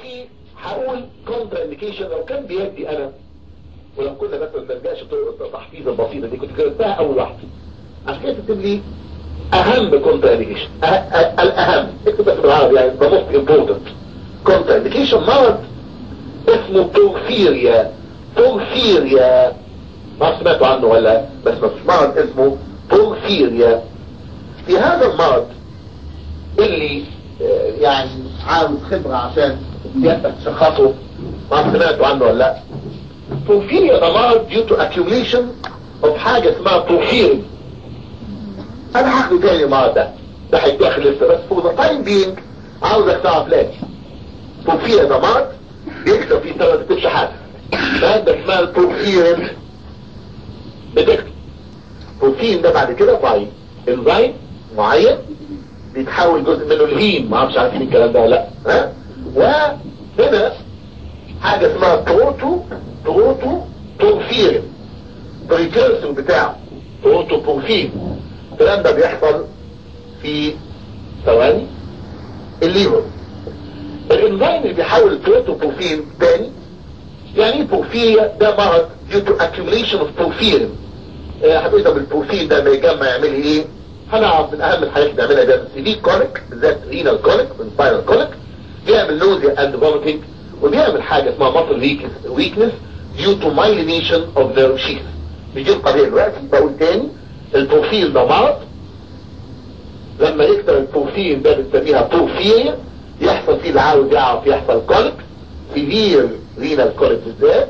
دلوقتي هقول كونترا انديكيشن لو كان بيدي انا ولو كنا مثلا ما نلجاش طرق التحفيز البسيطه دي كنت كتبتها اول واحده عشان كده تكتب لي اهم كونترا انديكيشن الاهم اكتب بس بالعربي يعني the most important كونترا انديكيشن مرض اسمه بورفيريا بورفيريا ما سمعتوا عنه ولا بس مفيش مرض اسمه بورفيريا في هذا المرض اللي آه، يعني عاوز خبرة عشان يقدر تشخصه ما سمعتوا عنه ولا لا بورفيريا ده مرض due to accumulation of حاجة اسمها بورفيرين انا هاخده تاني المرض ده ده هيتاخد لسه بس for the time being عاوزك تعرف ليه بورفيريا ده مرض بيكتب فيه سنة تكتبش حاجة مادة اسمها البورفيرين بتكتب بروتين ده بعد كده ضعيف انزيم معين بيتحول جزء منه الهيم ما اعرفش عارفين الكلام ده ولا لا ها وهنا حاجه اسمها بروتو بروتو بورفيرين بريكيرسور بتاعه بروتو بورفين الكلام ده بيحصل في ثواني الليفر الانزيم اللي بيحول البروتو بورفين تاني يعني ايه بورفيريا ده مرض due to accumulation of porphyrin آه، حبيبي طب البروفين ده لما يجمع يعمل ايه هنعرف من اهم الحاجات اللي بيعملها ده سيفي كوليك بالذات رينال كوليك من سباينال كوليك بيعمل نوزيا اند فوميتنج وبيعمل حاجه اسمها ماسل ويكنس due to myelination of nerve sheath مش دي القضيه دلوقتي بقول تاني البروفيل ده مرض لما يكتر البروفيل ده بنسميها بورفيريا يحصل فيه اللي عاوز يعرف يحصل كوليك سيفير رينال كوليك بالذات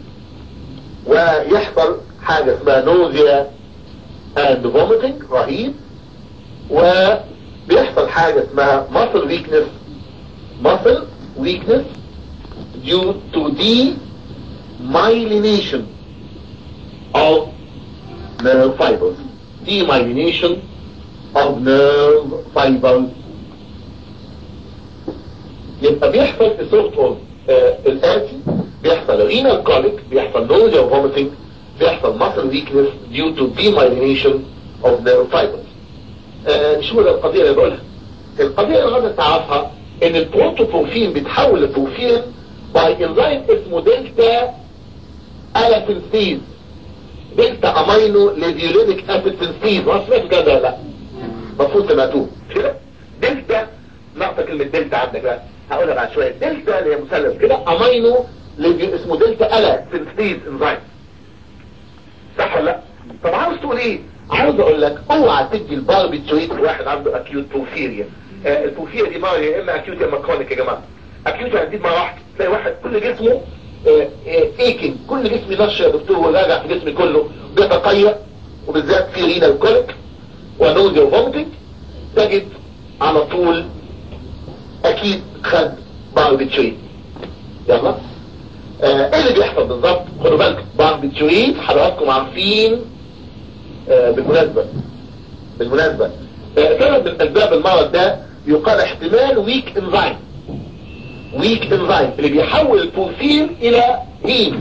ويحصل حاجة اسمها نوزيا and vomiting رهيب وبيحصل حاجة اسمها muscle weakness muscle weakness due to demyelination of nerve fibers demyelination of nerve fibers يبقى بيحصل في صورة الآتي بيحصل renal colic بيحصل nausea و vomiting بيحصل muscle weakness due to demyelination of nerve fibers آه شو ده القضية اللي بقولها القضية اللي لازم تعرفها ان البروتوبورفين بيتحول لبروفين باي انزيم اسمه دلتا الافنسيز دلتا امينو ليفيولينيك اسيد سنسيز ما سمعتوا كده ولا لا المفروض سمعتوه كده دلتا نقطة كلمة دلتا عندك بقى هقولها بعد شوية دلتا اللي هي مثلث كده امينو ليفي اسمه دلتا الا سنسيز انزيم صح ولا لا طب عاوز تقول ايه عاوز اقول لك اوعى تدي الباربيتويت لواحد عنده اكيوت بوفيريا آه البوفيريا دي مرة يا اما اكيوت يا اما كرونيك يا جماعه اكيوت هتزيد مره واحده تلاقي واحد كل جسمه آه آه ايكن كل جسمي نش يا دكتور وراجع في جسمي كله بيتقيأ وبالذات في رينال كوليك ونوزيا وفومتنج تجد على طول اكيد خد باربيتويت يلا آه ايه اللي بيحصل بالظبط خدوا بالكم باربيتويت حضراتكم عارفين آه بالمناسبة بالمناسبة آه سبب من اسباب المرض ده يقال احتمال ويك انزايم ويك انزايم اللي بيحول البروفين الى هيم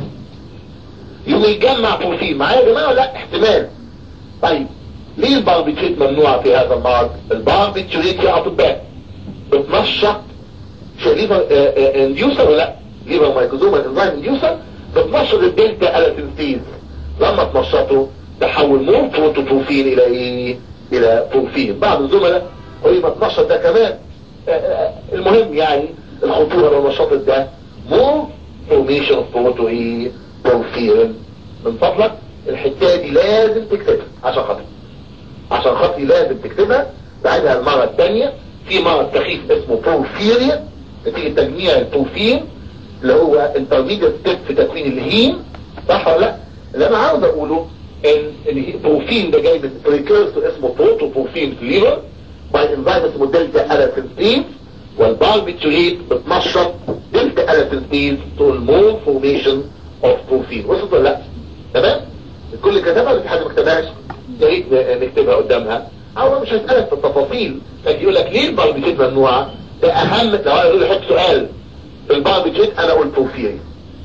يقوم يجمع بروفين معايا يا جماعه لا احتمال طيب ليه الباربيتويت ممنوع في هذا المرض الباربيتويت يا اطباء بتنشط ليفر انديوسر ولا لا ليفر مايكوزوما انزايم انديوسر بتنشط الدلتا الاتنسيز لما تنشطه تحول مور بروتوبروفين الى ايه الى بروفين بعض الزملاء قولي ما تنشط ده كمان آآ آآ المهم يعني الخطورة لو نشطت ده مور فورميشن اوف بروتو ايه بروفين من فضلك الحتة دي لازم تكتبها عشان خاطر عشان خاطري لازم تكتبها بعدها المرة الثانية في مرض سخيف اسمه بورفيريا نتيجة تجميع البروفين اللي هو انترميديت ستيب في تكوين الهيم صح ولا لا اللي انا عاوز اقوله ان البروفين ده جاي من بريكيرسور اسمه بروتوبروفين في الليفر باي انزيم اسمه دلتا الافنتين والباربيتوريت بتنشط دلتا الافنتين تو المور فورميشن اوف بروفين وصلت ولا لا تمام الكل كتبها ولا في حاجه ما كتبهاش يا ريت نكتبها قدامها او مش هسألك في التفاصيل لكن يقول لك ليه الباربيتوريت ممنوعه ده اهم لو انا يقول يحط سؤال في الباربيتوريت انا اقول بروفيري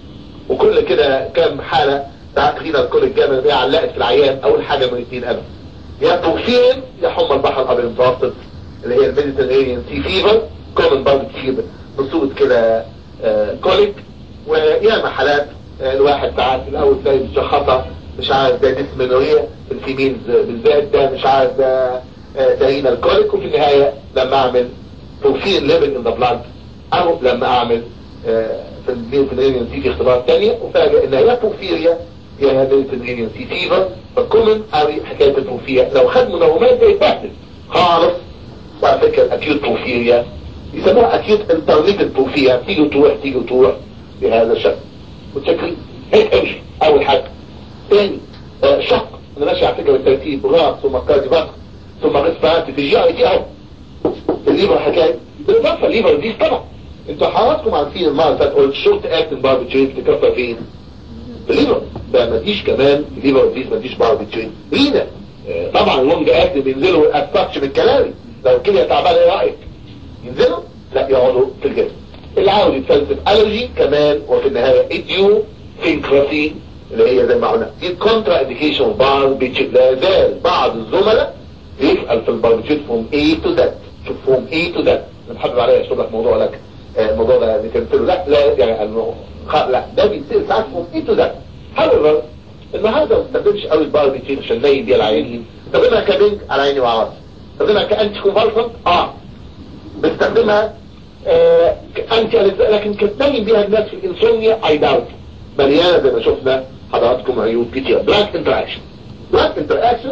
وكل كده كام حاله ساعات فينا الكل الجامعة دي علقت في العيان اول حاجة من الاثنين انا يا بروفين يا حمى البحر الابيض المتوسط اللي هي الميديترينيان سي فيفر كومن بارد فيفر بصورة كده كوليك وياما حالات الواحد ساعات الاول تلاقي مشخصه مش عارف ده ديسمنوريا في الفيميلز بالذات ده مش عارف ده داينا الكوليك وفي النهايه لما اعمل توفير ليفل ان ذا بلاد او لما اعمل في الميلفينيريان سي في اختبارات ثانيه وفاجئ ان هي بورفيريا هي هذا الميلفينيريان سي فيفر فكومن قوي حكايه البورفيريا لو خد منومات ده يتبهدل خالص وعلى فكره اكيوت بورفيريا يسموها اكيوت انترميتد بورفيريا تيجي وتروح تيجي وتروح بهذا الشكل متشكرين هيك امشي اول حاجه ثاني آه شق انا ماشي على فكره بالترتيب راس ثم كاردي بطن ثم ريسبيراتي في الجي اي تي اهو الليفر حكايه بالاضافه الليفر دي طبعا انتوا حضراتكم عارفين المره اللي فاتت قلت شورت اكتنج باربيتريت تكفى فين؟ في الليفر ده ما تجيش كمان الليفر دي ما تجيش باربيتريت هنا آه طبعا اللونج اكتنج بينزلوا اتاتش بالكلام لو الكليه تعبانه ايه رايك؟ ينزلوا؟ لا يقعدوا في الجسم اللي عاوز يتفلسف الرجي كمان وفي النهايه اديو سينكراسي اللي هي زي ما قلنا دي كونترا انديكيشن بار لا زال بعض الزملاء يسال في الباربيتريت فروم اي تو ذات شوف فروم اي تو ذات انا محدد عليا اشرح لك موضوع لك الموضوع ده نكمله لا لا يعني انه لا ده بيصير ساعات فروم اي تو ذات however النهارده ما بستخدمش قوي الباربيتريت عشان نايم بيها العيانين بستخدمها كبنك على عيني وعراسي بستخدمها كانتي كونفالسنت اه بستخدمها آه انتي لكن كتنين بيها الناس في الانسوميا اي داوت مليانه زي ما شفنا حضراتكم عيوب كتير بلاك انتراكشن بلاك انتراكشن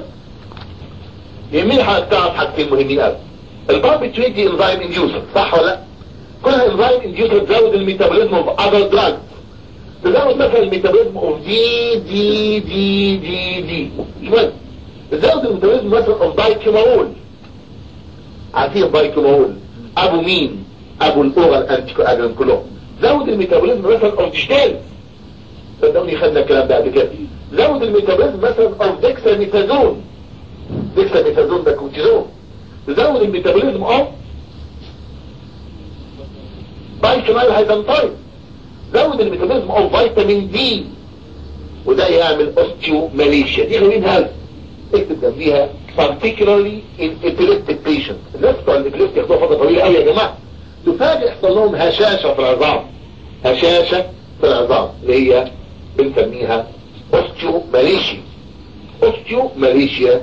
يمين هتعرف حاجتين مهمين قوي الباربيتريت دي انزيم انديوسر صح ولا لا؟ كلها انزيم انديوسر تزود الميتابوليزم اوف اذر دراج تزود مثلا الميتابوليزم اوف دي دي دي دي دي مش مهم تزود الميتابوليزم مثلا اوف دايكيماول عارفين دايكيماول ابو مين ابو الاورال انتيكو اجرام كلهم زود الميتابوليزم مثلا اوف ديشتال صدقوني خدنا الكلام ده قبل كده زود الميتابوليزم مثلا اوف ديكساميثازون ديكساميثازون ده كورتيزون زود الميتابوليزم اوف بايكمال هايدنتايد زود الميتابوليزم اوف فيتامين دي وده يعمل اوستيوماليشيا دي غيرين هذا اكتب جنبيها particularly in epileptic patients الناس بتوع الابيليبتيك ياخدوها فتره طويله قوي يا جماعه تفاجئ يحصل لهم هشاشه في العظام هشاشه في العظام اللي هي بنسميها اوستيوماليشيا اوستيوماليشيا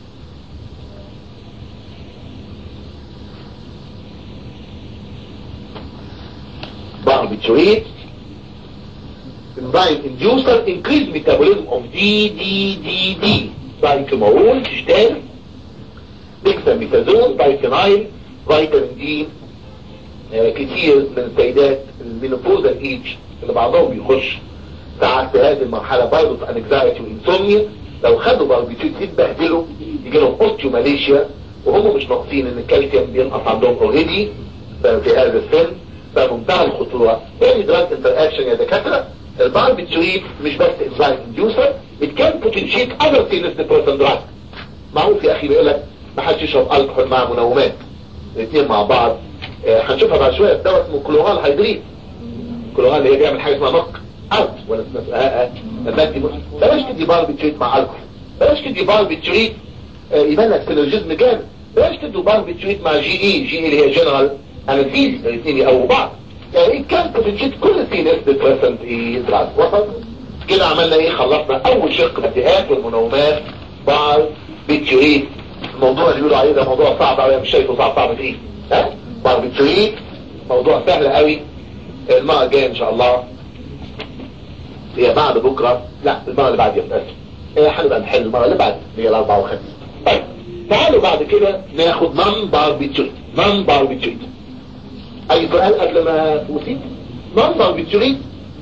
barbiturate enzyme inducer increase metabolism of DDDD دايكمول تشتغل ديكساميثازون دايكنايل فيتامين دي آه كتير من السيدات المينوبوزال ايج اللي بعضهم بيخش ساعات في هذه المرحلة برضه في انكزايتي وانسومنيا لو خدوا باربيتوت يتبهدلوا يجي لهم اوستيوماليشيا وهم مش ناقصين ان الكالسيوم بينقص عندهم اوريدي في هذا السن فمنتهى الخطورة تاني دراج انتر اكشن يا دكاترة الباربيتويت مش بس انزايم انديوسر it can potentiate other CNS depressant drugs معروف يا اخي بيقول لك ما حدش يشرب الكحول مع منومات الاثنين مع بعض آه هنشوفها بعد شويه في دواء اسمه كلورال هيدريت كلورال اللي هي بيعمل حاجه اسمها نق اوت ولا اسمها مادي بلاش تدي باربيتويت مع الكحول بلاش تدي باربيتويت آه يبان لك سينرجيزم جامد بلاش تدي باربيتويت مع جي اي جي اي اللي هي جنرال انستيزي الاثنين يقووا بعض يعني كان بوتنشيت كل سي ناس ديبريسنت يزرع وصل كده عملنا ايه خلصنا اول شق الاتهات والمنومات بار بيتشوريت الموضوع اللي بيقولوا عليه ده موضوع صعب قوي مش شايفه صعب صعب في ايه ها بار بيتشوريت موضوع سهل قوي المره الجايه ان شاء الله هي بعد بكره لا المره اللي بعديها بس هنبقى نحل المره اللي بعد اللي هي الاربعاء والخميس طيب تعالوا بعد كده ناخد نون باربيتشوريت نون باربيتشوريت اي سؤال قبل ما اسيب نون باربيتشوريت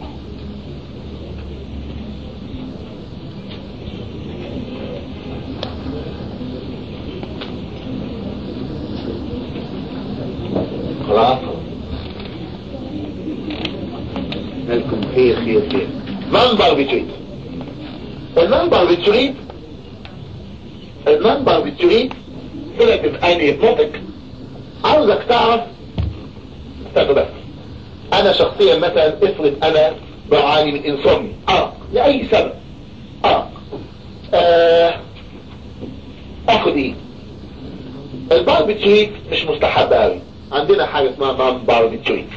خلاص لكم خير خير خير نون باربيتوريت النون باربيتوريت النون باربيتوريت سيلكتيف اني هيبنوتيك عاوزك تعرف استنى بس انا شخصيا مثلا افرض انا بعاني من انسومني اه لاي سبب اه, آه. اخد ايه الباربيتوريت مش مستحب قوي عندنا حاجة اسمها نون باربيتوريت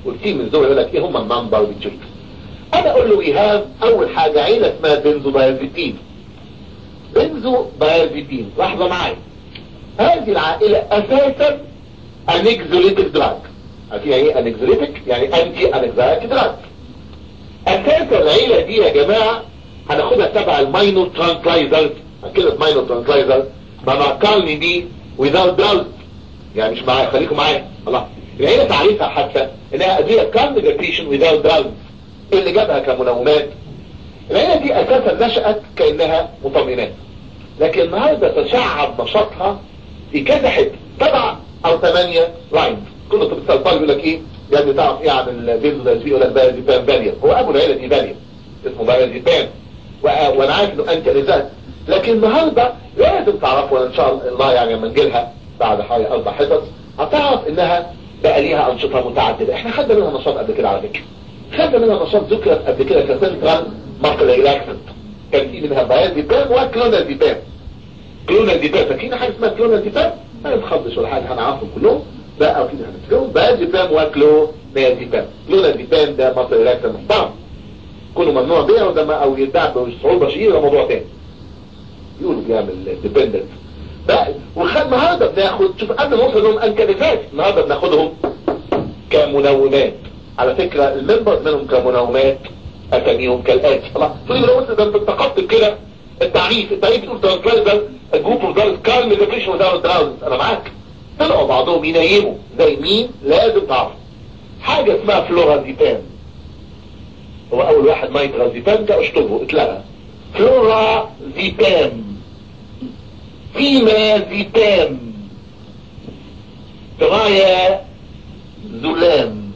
والكتير من دول يقول لك ايه هم النون باربيتوريتس انا اقول له ايهاب اول حاجة عيلة اسمها بنزو بايرزيتين بنزو بايرزيتين لحظة معايا هذه العائلة اساسا انكزوليتك دراج عارفين يعني ايه انكزوليتك يعني انتي انكزايتك دراج اساسا العيلة دي يا جماعة هناخدها تبع الماينو ترانكلايزرز كلمة ماينو ترانكلايزر ما معقلني دي without doubt يعني مش معايا خليكم معايا الله العيلة تعريفها حتى انها ادوية calm the patient without doubt اللي جابها كمنومات العيلة دي اساسا نشأت كأنها مطمئنات لكن النهاردة تشعب نشاطها في كذا حته سبعة او ثمانية لاين كل طب الطالب يقول لك ايه يعني تعرف ايه عن البيزو يقول لك بايرزيبان باليا هو ابو العيلة دي باليا اسمه بايرزيبان وانا عارف انه انت رزاق لكن النهاردة لازم تعرفوا ان شاء الله يعني لما نجيلها بعد حوالي اربع حصص هتعرف انها بقى ليها انشطة متعددة احنا خدنا منها نشاط قبل كده على فكرة خدنا منها نشاط ذكرت قبل كده كسنترال ماركل ريلاكسنت كان في منها بايرزيبان وكلونازيبان كلونازيبان فاكرين حاجة اسمها كلونازيبان ما نتخضش ولا حاجة هنعرفهم كلهم بقى في هنتكلم بايرزيبان وكلونازيبان كلونازيبان ده ماركل ريلاكسنت محترم كله ممنوع بيعه ده ما او يتباع بصعوبة شديدة ده موضوع تاني يقولوا بيعمل ديبندنت بقى وخد النهارده بناخد شوف قبل ما نوصل لهم انكليفات النهارده بناخدهم كمنومات على فكرة الممبرز منهم كمنومات اساميهم كالاتي خلاص تقول لي لو انت ده انت انتقدت كده التعريف التعريف بتقول ترانسلايزر الجروب اوف دارز كالم ديبريشن وداون دراوز انا معاك طلعوا بعضهم ينيموا زي مين لازم تعرف حاجه اسمها فلورازيبام هو اول واحد نايترازيبام ده اشطبه اتلغى فلورازيبام فيمازيبام ترايا زلام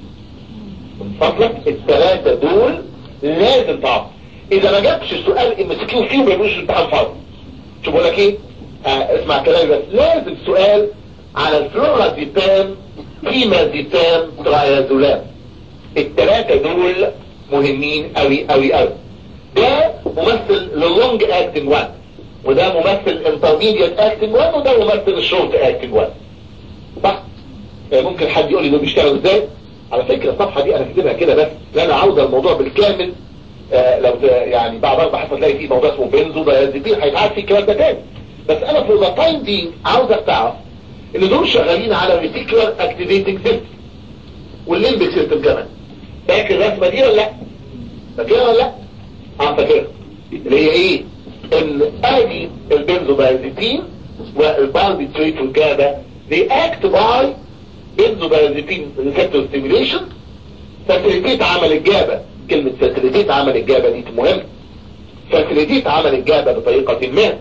من فضلك الثلاثة دول لازم تعرف اذا ما جابش السؤال امسكيه فيه ما يبقوش امتحان فاضي شوف بقول لك ايه آه اسمع كلامي بس لازم سؤال على الفلورازيبام فيمازيبام ترايا زلام الثلاثة دول مهمين قوي قوي قوي ده ممثل للونج اكتنج 1 وده ممثل انترميديت اكتنج 1 وده ممثل الشورت اكتنج 1 صح ممكن حد يقول لي دول بيشتغلوا ازاي على فكرة الصفحة دي انا كاتبها كده بس لان عاوز الموضوع بالكامل آه لو يعني بعد اربع حصة تلاقي فيه موضوع اسمه بنزو دايازيبين هيتعاد فيه الكلام ده تاني بس انا في ذا تايم دي عاوزك تعرف ان دول شغالين على ريتيكولار اكتيفيتنج سيستم والليمبك سيستم كمان فاكر الرسمة دي ولا لا فاكرها ولا لا اه فاكرها اللي هي ايه ان ادي البنزودايزيبين والبالبيتريت والجابا they act by بنزودايزيبين receptor stimulation فاسيليتيت عمل الجابا كلمة فاسيليتيت عمل الجابا دي مهم فاسيليتيت عمل الجابا بطريقة ما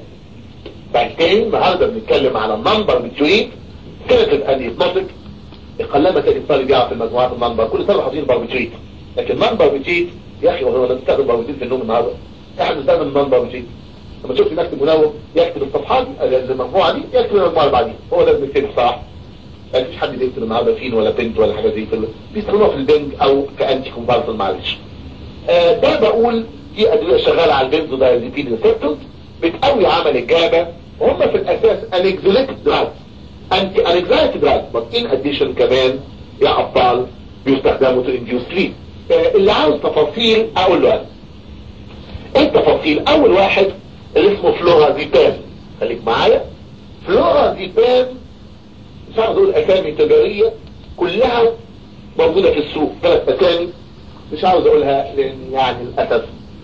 بعدين النهارده بنتكلم على النمبر بتويت سيرتد ان يتنطق قلما تجد طالب يعرف المجموعات النمبر كل سنه حاطين باربيتريت لكن نمبر بتويت يا اخي هو انا بستخدم باربيتريت في النوم النهارده احنا بنستخدم النمبر بتويت لما شفت مكتب منوم يكتب الصفحات المجموعه دي يكتب المجموعه اللي بعديها هو ده بنكتبه بصراحه ما فيش حد بيكتب النهارده فين ولا بنت ولا حاجه زي كده بيستخدموها في البنج او كانتي كومبارسون معلش آه ده بقول دي ادويه شغاله على البنزودايزيبين ريسبتورز بتقوي عمل الجابه وهم في الاساس انكزوليتك دراج انتي انكزايتي دراج بس ان اديشن كمان يا ابطال بيستخدموا تو انديوس سليب اللي عاوز تفاصيل اقول له انا ايه التفاصيل اول واحد اللي اسمه فلورازيبام خليك معايا فلورازيبام مش عاوز اقول اسامي تجاريه كلها موجوده في السوق ثلاث اسامي مش عاوز اقولها لان يعني للاسف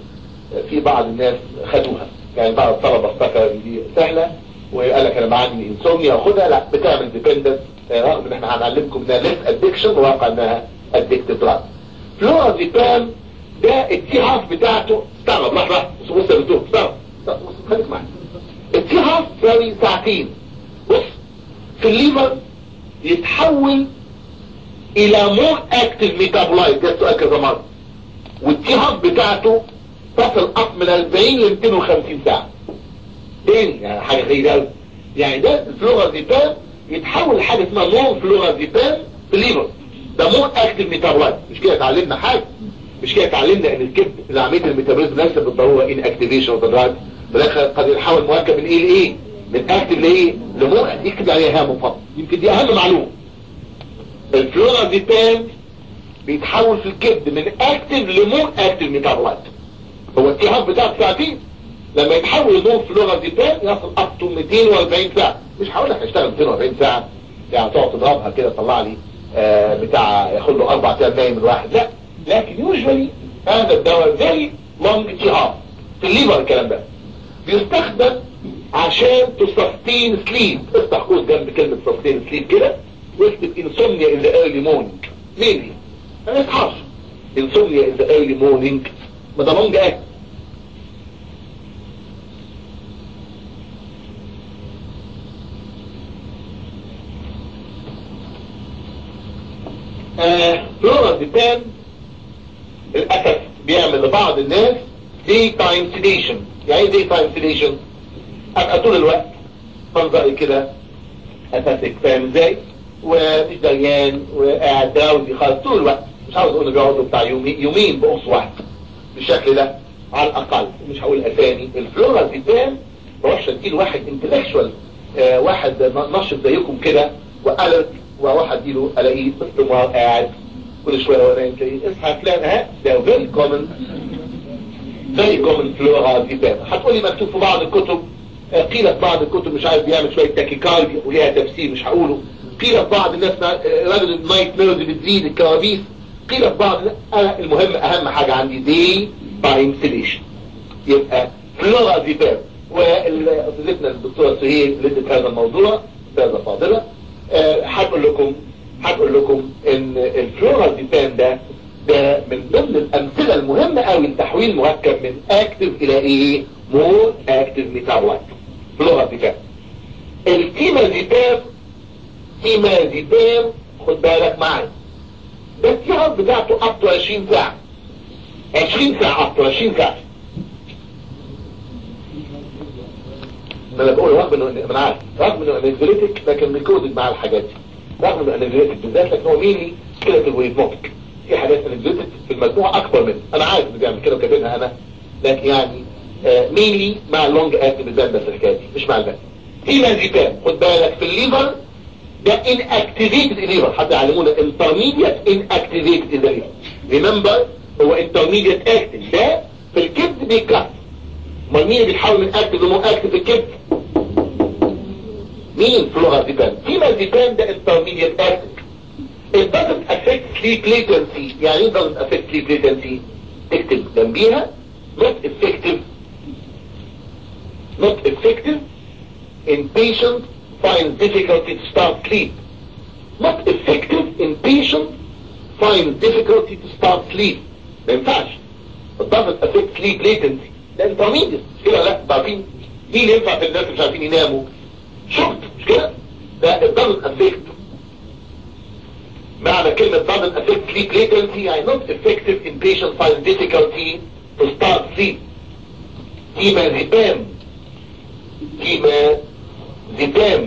في بعض الناس خدوها يعني بعض الطلبة افتكر دي سهلة وقال لك انا ما عندي انسومنيا خدها لا بتعمل ديبندنت رغم ان احنا هنعلمكم انها ليس ادكشن وواقع انها ادكتد دراج فلورازيبام ده التي هاف بتاعته استغرب لحظة بص بص يا دكتور استغرب بص خليك معايا التي هاف تساوي ساعتين بص في الليفر يتحول الى مور اكتف ميتابولايت ده سؤال كذا مرة والتي هاف بتاعته تصل أصل من 40 ل 250 ساعة تاني يعني حاجة زي ده يعني ده الفلورازيبام يتحول لحاجة اسمها نون فلورازيبام في الليفر ده مور اكتف ميتابولايت مش كده اتعلمنا حاجة مش كده اتعلمنا ان الكبد اللي عمليه الميتابوليزم ليس بالضرورة ان اكتيفيشن اوف ذا دراج بالاخر قد يتحول مركب من ايه لايه من اكتف لايه لمور يكتب عليها هام فقط يمكن دي اهم معلومة الفلورازيبام بيتحول في الكبد من اكتف لمون اكتف ميتابولايت هو التهاب بتاع ساعتين لما يتحول النور في لغه ديبان يصل اب تو 240 ساعه مش هقول لك هشتغل 240 ساعه يعني تقعد تضربها كده تطلع لي آه بتاع ياخد له اربع ايام نايم الواحد لا لكن يوجوالي هذا الدواء زي لونج تهاب في الليفر الكلام ده بيستخدم عشان تسستين سليب افتح قوس جنب كلمة سستين سليب كده واكتب انسومنيا in the early morning مين ما يصحاش انسومنيا in the early morning ما ده لونج اكت فلورا ديبان للأسف بيعمل لبعض الناس دي تايم سيديشن يعني ايه دي تايم سيديشن ابقى طول الوقت منظري كده اساسك فاهم ازاي ومش دريان وقاعد داوزي خالص طول الوقت مش عاوز اقول بيقعدوا بتاع يومين يومين بقص واحد بالشكل ده على الاقل مش هقول اسامي الفلورا ديبان بروحش اديله واحد انتلكشوال آه واحد نشط زيكم كده وقلق وواحد اديله الاقيه باستمرار قاعد كل شويه وانا يمكن اصحى فلان ها ده فيري كومن فيري كومن فلورا ديبان هتقولي مكتوب في بعض الكتب قيل في بعض الكتب مش عارف بيعمل شويه تاكيكارديا وليها تفسير مش هقوله قيل في بعض الناس راجل النايت ميرز بتزيد الكوابيس قيل في بعض انا المهم اهم حاجه عندي دي تايم سيليشن يبقى فلورا ديبان واستاذتنا الدكتوره سهيل لدت هذا الموضوع استاذه فاضله هتقول لكم هتقول لكم ان الفلورا ديبان ده ده من ضمن الامثله المهمه قوي لتحويل مركب من اكتف الى ايه مور اكتف ميتابولايت فلورا ديبان الكيمازيبام كيمازيبام خد بالك معايا ده التيار بتاعته اب تو 20 ساعه 20 ساعه اب تو 20 ساعه ما انا بقول رغم انه انا عارف رغم انه انزوليتك لكن ريكودد مع الحاجات دي رغم انه انزوليتك بالذات لكن هو ميني كده في الويزموتك في حاجات انزوليتك في المجموعه اكبر منه انا عارف انه بيعمل كده وكاتبها انا لكن يعني آه ميني مع اللونج اكتف بالذات بس الحكايه دي مش مع الباقي في مازيبام خد بالك في الليفر ده ان اكتيفيتد الليفر حتى يعلمونا انترميديت ان اكتيفيتد الليفر ريمبر هو انترميديت اكتف ده في الكبد بيكت امال مين اللي بيتحول من اكتف لمو اكتف في الكبد مين فلوغازيبان في مازيبان ده intermediate active it doesn't affect sleep latency يعني ايه doesn't affect sleep latency اكتب جنبيها not effective not effective in patient finds difficulty to start sleep not effective in patient finds difficulty to start sleep ما ينفعش it doesn't affect sleep latency ده intermediate مش كده لا عارفين مين ينفع في الناس مش عارفين يناموا شفت مش كده ده الدبل افكت معنى كلمة double affect sleep latency يعني not effective in patient find difficulty to start sleep كيما زبام كيما زبام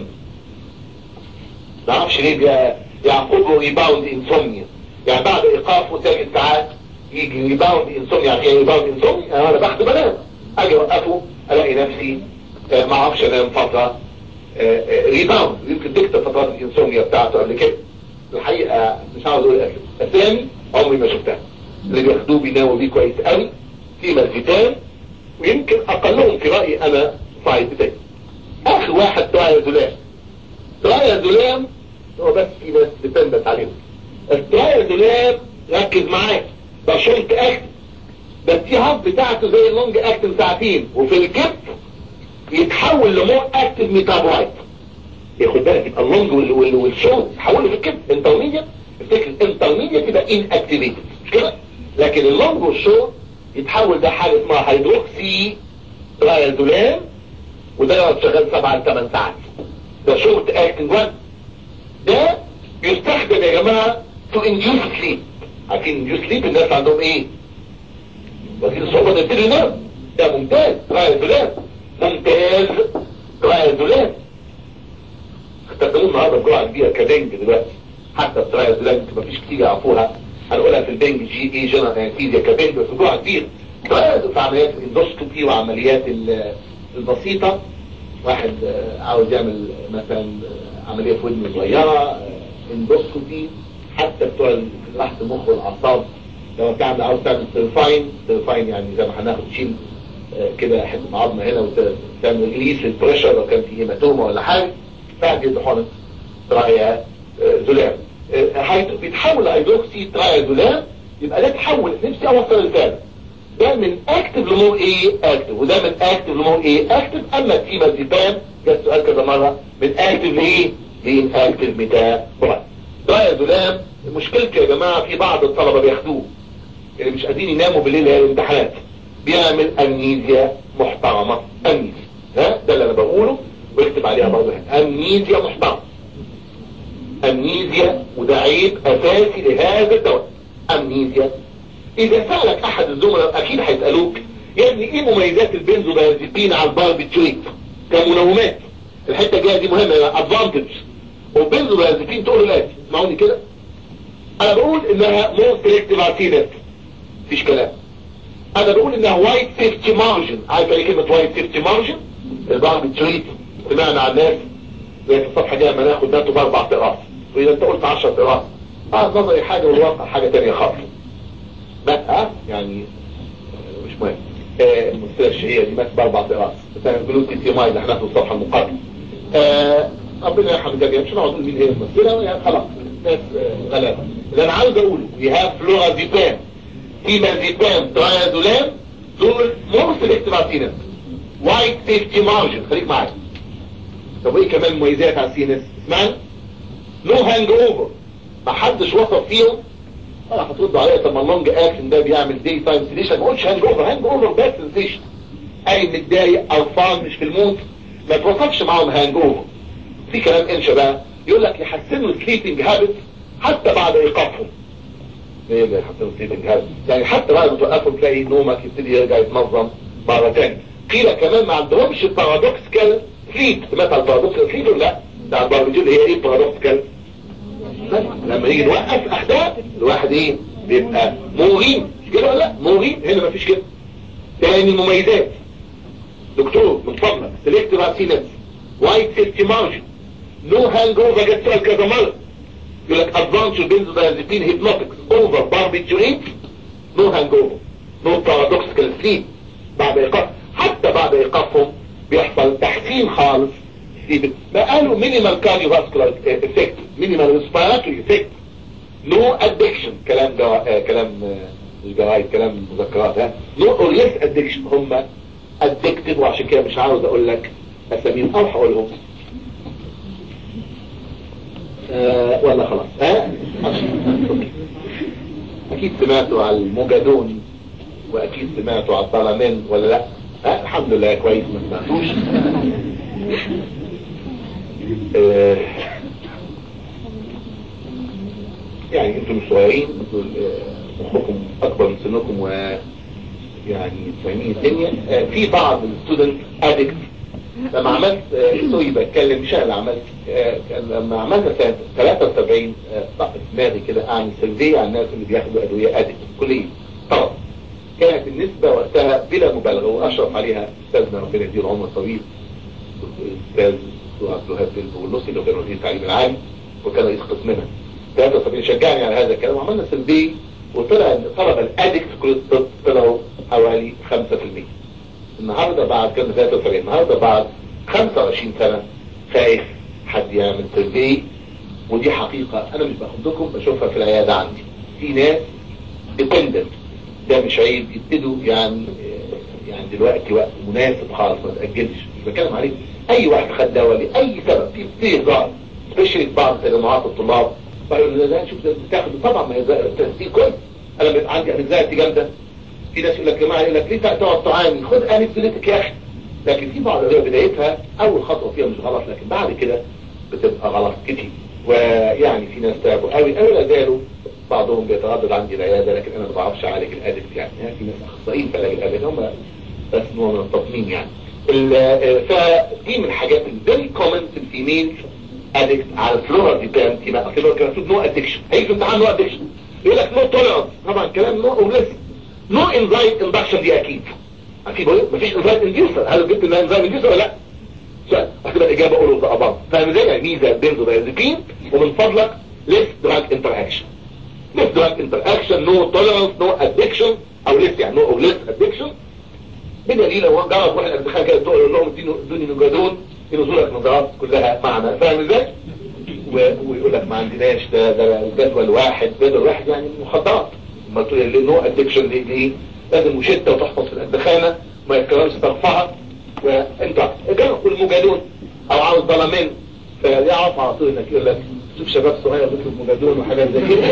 معرفش ليه بي- يعقبه ريباوند انسومنيا يعني بعد ايقافه ثلاث ساعات يجي ريباوند انسومنيا يعني ايه ريباوند انسومنيا انا باخد بنام اجي اوقفه الاقي نفسي آه، ما اعرفش انام فتره ريباوند يمكن تكتب فترات الانسوميا بتاعته قبل كده الحقيقه مش عاوز اقول أسم- اسامي عمري ما شفتها اللي بياخدوه بيناموا بيه كويس قوي في مسجدان ويمكن اقلهم في رايي انا صعيد بتاعي اخر واحد درايا زلام درايا زلام هو بس في ناس بتندت عليهم الدرايا زلام ركز معايا ده شورت اكت ده التهاب بتاعته زي اللونج اكت ساعتين وفي الكبد يتحول لمور اكتف ميتابولايت ياخد بالك يبقى اللونج وال- وال- والشورت يتحولوا في الكبد انترميديت افتكر انترميديت يبقى ان اكتيفيتد مش كده لكن اللونج والشورت يتحول ده حاجه اسمها هيدروكسي ترايزولام وده يقعد شغال سبعة ل 8 ساعات ده شورت اكتنج وان ده يستخدم يا جماعه تو انديوس سليب عارفين انديوس سليب الناس عندهم ايه؟ وفي صعوبة نبتدي ننام ده ممتاز ترايزولام ممتاز ترايزولام استخدموه النهارده بجرعه كبيره كبنج دلوقتي حتى الترايزولام مفيش كتير يعرفوها هنقولها في البنج جي اي جنرال انستيزيا كبنج بس بجرعه كبيره ترايزول في عمليات الاندوسكوبي وعمليات ال- البسيطه واحد آه، عاوز يعمل مثلا آه، عمليه في ودن صغيره آه، اندوسكوبي حتى بتوع راحة المخ والاعصاب لو تعمل عاوز تعمل سيرفاين سيرفاين يعني زي ما هناخد تشيل آه، كده حته عظمه هنا وتعمل ريليس البريشر لو كان في هيماتوما ولا حاجه بعد يدوا حقنه ترايا زولام بيتحول لهيدروكسي ترايا زولام يبقى ده تحول نفسي اوصل رساله ده من اكتف لمو ايه اكتف وده من اكتف لمو ايه اكتف اما في مازيبان جت سؤال كذا مره من اكتف لايه لين اكتف ميتا ترايا زولام مشكلته يا جماعه في بعض الطلبه بياخدوه اللي مش قادرين يناموا بالليل هي الامتحانات بيعمل امنيزيا محترمه امنيزيا ها ده اللي انا بقوله واكتب عليها برضه هنا امنيزيا محترمه امنيزيا وده عيب اساسي لهذا الدواء امنيزيا اذا سألك احد الزملاء اكيد هيسألوك يا ابني ايه مميزات البنزودايازيبين على الباربيتريت كمنومات الحتة الجاية دي مهمة ادفانتج والبنزودايازيبين تقول له الاتي اسمعوني كده انا بقول انها مور سيلكتيف ارتينت مفيش كلام انا بقول انها وايت سيفتي مارجن عارف ايه كلمة وايت سيفتي مارجن الباربيتريت سمعنا عن الناس زي في الصفحة دي لما ناخد ده باربع قراص واذا انت قلت 10 قراص اه نظري حاجة والواقع حاجة تانية خالص مات ها يعني مش مهم آه الممثلة الشهية دي مات باربع قراص بس انا بقول تي ماي اللي احنا في الصفحة المقابلة آه ربنا يرحم الجميع مش هنقعد نقول مين هي الممثلة يعني خلاص ناس آه غلابة اللي انا عاوز اقوله we have fluorazepam فيمازيبام ترايازولام دول مور سيلكتيف ارتينس وايت سيفتي مارجن خليك معايا طب ايه كمان مميزات على السي ان اس اسمعني نو هانج اوفر ما حدش وصف فيهم اه هتردوا عليا طب ما اللونج اكشن ده بيعمل داي تايم سيليشن ما قلتش هانج اوفر هانج اوفر بس سيليشن اي متضايق قرفان مش في المود ما توصفش معاهم هانج اوفر في كلام انشا بقى يقول لك يحسنوا السليبنج هابت حتى بعد ايقافهم ايه اللي يحسنوا السليبنج هابت يعني حتى بعد ما توقفهم تلاقي نومك يبتدي يرجع يتنظم مره ثانيه قيل كمان ما عندهمش بارادوكسكال سليب سمعت على البارادوكسكال سليب ولا لا؟ بتاع الباربيجول هي ايه بارادوكسكال لما نيجي نوقف احداث الواحد ايه بيبقى موهيم مش كده ولا لا موهيم هنا مفيش كده تاني مميزات دكتور من فضلك سيلكتيف ارتينس وايت سيفتي مارجن نو هانج اوفر جت سؤال كذا مره يقول لك ادفانتج بنزودازيبين هيبنوتكس اوفر باربيتوريت نو هانج اوفر نو بارادوكسيكال سليب بعد ايقاف حتى بعد ايقافهم بيحصل تحسين خالص ما قالوا مينيمال كارديو فاسكولار افكت مينيمال ريسبيراتوري افكت نو ادكشن كلام جو... آه كلام آه مش جرايد كلام مذكرات ها نو اور يس ادكشن هم ادكتد وعشان كده مش عاوز اقول لك اساميهم او هقولهم آه ولا خلاص ها اكيد سمعتوا على الموجادون واكيد سمعتوا على البارامين ولا لا ها الحمد لله كويس ما سمعتوش آه يعني انتم صغيرين انتم مخكم اكبر من سنكم ويعني فاهمين الدنيا آه في بعض الستودنت ادكت لما عملت آه سوري بتكلم مش انا عملت لما عملنا سنه 73 طق دماغي كده اعمل سيرفي على الناس اللي بياخدوا ادويه ادكت كليه طبعا كانت النسبة وقتها بلا مبالغة واشرف عليها استاذنا ربنا يديله عمر طويل الاستاذ عبد الوهاب البولوسي اللي كان وزير التعليم العالي وكان رئيس قسمنا 73 شجعني على هذا الكلام وعملنا سيرفي وطلع ان الطلبه الادكت في كليه الطب طلعوا حوالي 5% النهارده بعد كان 73 النهارده بعد 25 سنه خايف حد يعمل سيرفي ودي حقيقه انا مش باخدكم بشوفها في العياده عندي في ناس ديبندنت ده مش عيب يبتدوا يعني يعني دلوقتي وقت مناسب خالص ما تاجلش مش بتكلم عليك اي واحد خد دواء لاي سبب في في هزار سبيشالي بعض تجمعات الطلاب فيقول له شوف ده بتاخد طبعا ما هي تسديد كويس انا بيبقى عندي انزايتي جامده في ناس يقول لك يا جماعه يقول لك ليه تقعد تعاني خد انكسوليتك يا اخي لكن في بعض الادويه بدايتها اول خطوه فيها مش غلط لكن بعد كده بتبقى غلط كتير ويعني في ناس تعبوا قوي قوي لا زالوا بعضهم بيتردد عندي العياده لكن انا ما بعرفش اعالج الادكت يعني في ناس اخصائيين في علاج الادكت هم بس نوع من التصميم يعني فدي من الحاجات الفيري كومن في الفيميل ادكت على الفلورا دي بانتي بقى كده كان مكتوب نو ادكشن هيجي في امتحان نو ادكشن يقول لك نو توليرانس طبعا كلام نو اوليس نو انزايت اندكشن دي اكيد اكيد مفيش انزايت انديوسر هل جبت انزايت انديوسر ولا لا؟ سؤال هتبقى الاجابه اقول له اباض فاهم ازاي يعني ميزه بنزودايزيبين ومن فضلك less drug interaction less drug interaction no tolerance no addiction او less يعني no or less addiction بدليل هو جرب واحد قبل كده كده يقول لهم اديني ادوني نجادون ينزلوا لك نظرات كلها معنى فاهم ازاي؟ و- ويقول لك ما عندناش ده ده جدول واحد جدول واحد يعني مخدرات ما تقول لي نو ادكشن ليه؟ لازم مشده وتحفظ في الادخانه ما يتكررش ترفعها وانت جرب المجادون او عاوز ضلمين فيعرف على طول انك يقول لك شوف شباب صغير بيطلب مجادون وحاجات زي كده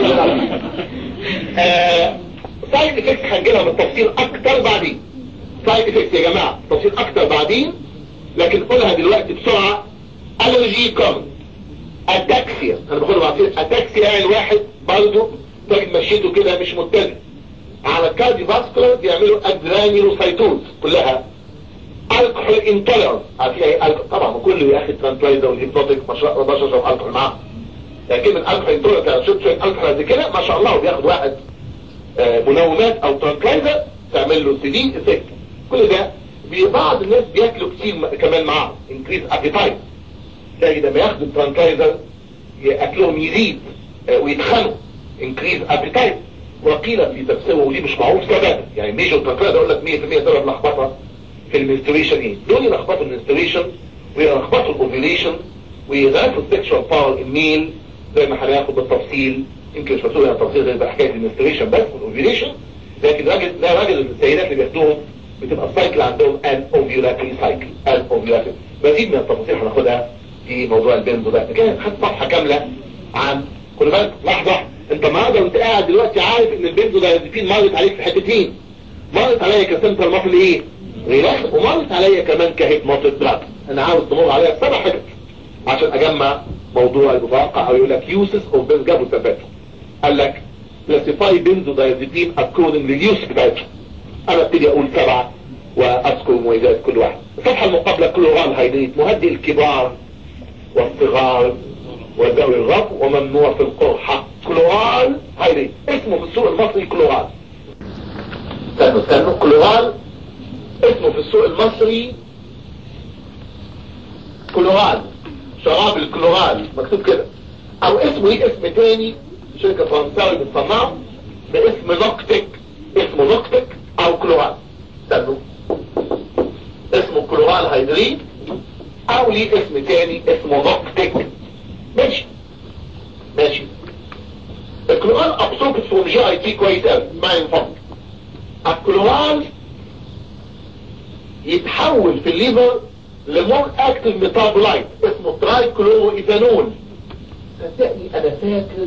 سايد افكت هنجيلها بالتفصيل اكتر بعدين سايد افكت يا جماعه تفصيل اكتر بعدين لكن قولها دلوقتي بسرعه الرجي كومن اتاكسيا انا باخدها بعدين اتاكسيا يعني الواحد برضه تجد مشيته كده مش متزن على الكارديو فاسكولار بيعملوا ادرانيلوسايتوز كلها الكحول انتولرنس عارفين ايه الكحول طبعا كله يا اخي ترانكلايزر والهيبنوتيك ما شاء الله بشرب الكحول معاه لكن من الكحول انتولرنس انا شفت شويه الكحول قد كده ما شاء الله وبياخد واحد آه، منومات او ترانكلايزر تعمل له سيدين افكت كل ده بي- بعض الناس بياكلوا كتير م- كمان معاه انكريز ابيتايت تلاقي لما ياخدوا الترانكلايزر اكلهم يزيد آه، ويتخنوا انكريز ابيتايت وقيل في تفسيره ودي مش معروف سبب يعني ميجور ترانكلايزر يقول لك 100% سبب لخبطه في المنستريشن ايه دول يلخبطوا المنستريشن ويلخبطوا الاوفيليشن ويغلفوا السكشوال باور الميل زي ما هناخد بالتفصيل يمكن مش مسؤول عن التفصيل زي بقى حكايه المنستريشن بس والاوفيليشن لكن راجل ده راجل السيدات اللي بياخدوهم بتبقى السايكل عندهم ان اوفيولاتري سايكل ان اوفيولاتري مزيد من التفاصيل هناخدها في موضوع البنزو ده كان خدت صفحه كامله عن كل بالك لحظه انت النهارده وانت قاعد دلوقتي عارف ان البنزو ده مرت عليك في حتتين مرت عليا كسنتر مافل ايه ريلاكس ومرت عليا كمان كهيت مافل دراج انا عاوز تمر عليا سبع حاجات عشان اجمع موضوع المتوقع او يقول لك يوسس اوف بنز جابوا ثباته قال لك كلاسيفاي بنزو دايزيبين اكوردنج لليوس بتاعته انا ابتدي اقول سبعه واذكر مميزات كل واحد الصفحه المقابله كلورال هيدريت مهدئ الكبار والصغار وذوي الرب وممنوع في القرحة كلورال هيدريت اسمه في السوق المصري كلورال استنوا استنوا كلورال اسمه في السوق المصري كلورال شراب الكلورال مكتوب كده او اسمه ليه اسم تاني شركة فرنساوي بتصنعه باسم نوكتك اسمه نوكتك او كلورال استنوا اسمه كلورال هيدريت او ليه اسم تاني اسمه نوكتك ماشي ماشي الكلورال ابسوربت فروم جي اي تي كويس قوي ما ينفع الكلورال يتحول في الليفر لمور اكتف ميتابولايت اسمه تراي كلورو ايثانول صدقني انا فاكر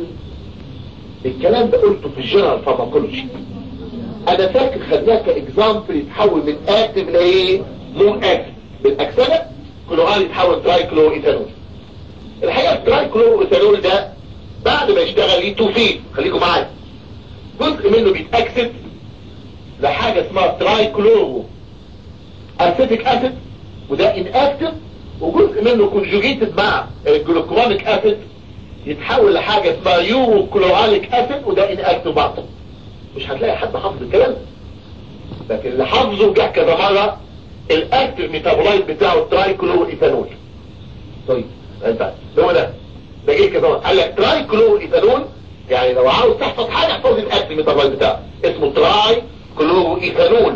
الكلام ده قلته في الجنرال فارماكولوجي انا فاكر خدناه كاكزامبل يتحول من اكتف لايه مور اكتف بالاكسده كلورال يتحول تراي كلورو ايثانول الحقيقه التراي كلورو ايثانول ده بعد ما يشتغل ليه توفيد خليكم معايا جزء منه بيتاكسد لحاجه اسمها تراي كلورو اسيتيك اسيد وده اناكتف وجزء منه كونجوجيتد مع الجلوكرونيك اسيد يتحول لحاجه اسمها يورو كلوراليك اسيد وده اناكتف برضه مش هتلاقي حد حافظ الكلام ده لكن اللي حافظه جه كذا مره الاكتف ميتابولايت بتاعه التراي كلورو ايثانول طيب انت هو ده ده جه كده قال لك تراي كلورو ايثانول يعني لو عاوز تحفظ حاجه احفظ الاكتف ميتابولايت بتاعه اسمه تراي كلورو ايثانول